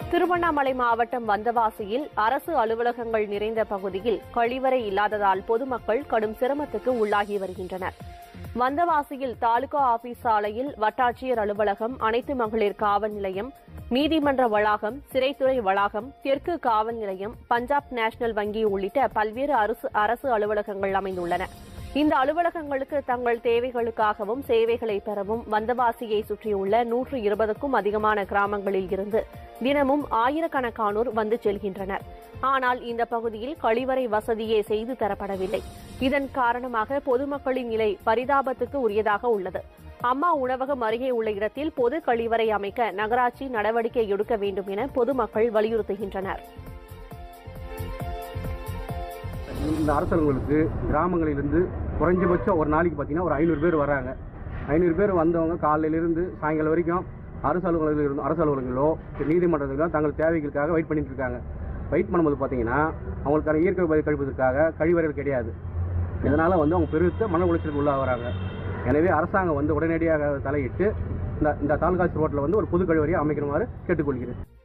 திருவண்ணாமலை மாவட்டம் வந்தவாசியில் அரசு அலுவலகங்கள் நிறைந்த பகுதியில் கழிவறை இல்லாததால் பொதுமக்கள் கடும் சிரமத்துக்கு உள்ளாகி வருகின்றனர் வந்தவாசியில் தாலுகா ஆபீஸ் சாலையில் வட்டாட்சியர் அலுவலகம் அனைத்து மகளிர் காவல் நிலையம் நீதிமன்ற வளாகம் சிறைத்துறை வளாகம் தெற்கு காவல் நிலையம் பஞ்சாப் நேஷனல் வங்கி உள்ளிட்ட பல்வேறு அரசு அரசு அலுவலகங்கள் அமைந்துள்ளன இந்த அலுவலகங்களுக்கு தங்கள் தேவைகளுக்காகவும் சேவைகளை பெறவும் வந்தவாசியை சுற்றியுள்ள நூற்று இருபதுக்கும் அதிகமான கிராமங்களில் இருந்து தினமும் ஆயிரக்கணக்கானோர் வந்து செல்கின்றனர் ஆனால் இந்த பகுதியில் கழிவறை வசதியே செய்து தரப்படவில்லை இதன் காரணமாக பொதுமக்களின் நிலை பரிதாபத்துக்கு உரியதாக உள்ளது அம்மா உணவகம் அருகே உள்ள இடத்தில் பொது கழிவறை அமைக்க நகராட்சி நடவடிக்கை எடுக்க வேண்டும் என பொதுமக்கள் வலியுறுத்துகின்றனர் இந்த அரசர்களுக்கு கிராமங்களிலிருந்து குறைஞ்சபட்சம் ஒரு நாளைக்கு பார்த்தீங்கன்னா ஒரு ஐநூறு பேர் வராங்க ஐநூறு பேர் வந்தவங்க காலையிலிருந்து சாயங்காலம் வரைக்கும் அரசு அலுவலகத்தில் இருந்து அரசு அலுவலகங்களோ நீதிமன்றத்திலோ தங்கள் தேவைகளுக்காக வெயிட் பண்ணிட்டு இருக்காங்க வெயிட் பண்ணும்போது பார்த்தீங்கன்னா அவங்களுக்கான இயற்கை உபாதை கழிப்பதற்காக கழிவறைகள் கிடையாது இதனால் வந்து அவங்க பெருத்த மன உளைச்சலுக்கு உள்ளாகிறாங்க எனவே அரசாங்கம் வந்து உடனடியாக தலையிட்டு இந்த இந்த தாலுகாசி ரோட்டில் வந்து ஒரு பொது கழிவறையை அமைக்கணுமாறு கேட்டுக்கொள்கிறேன்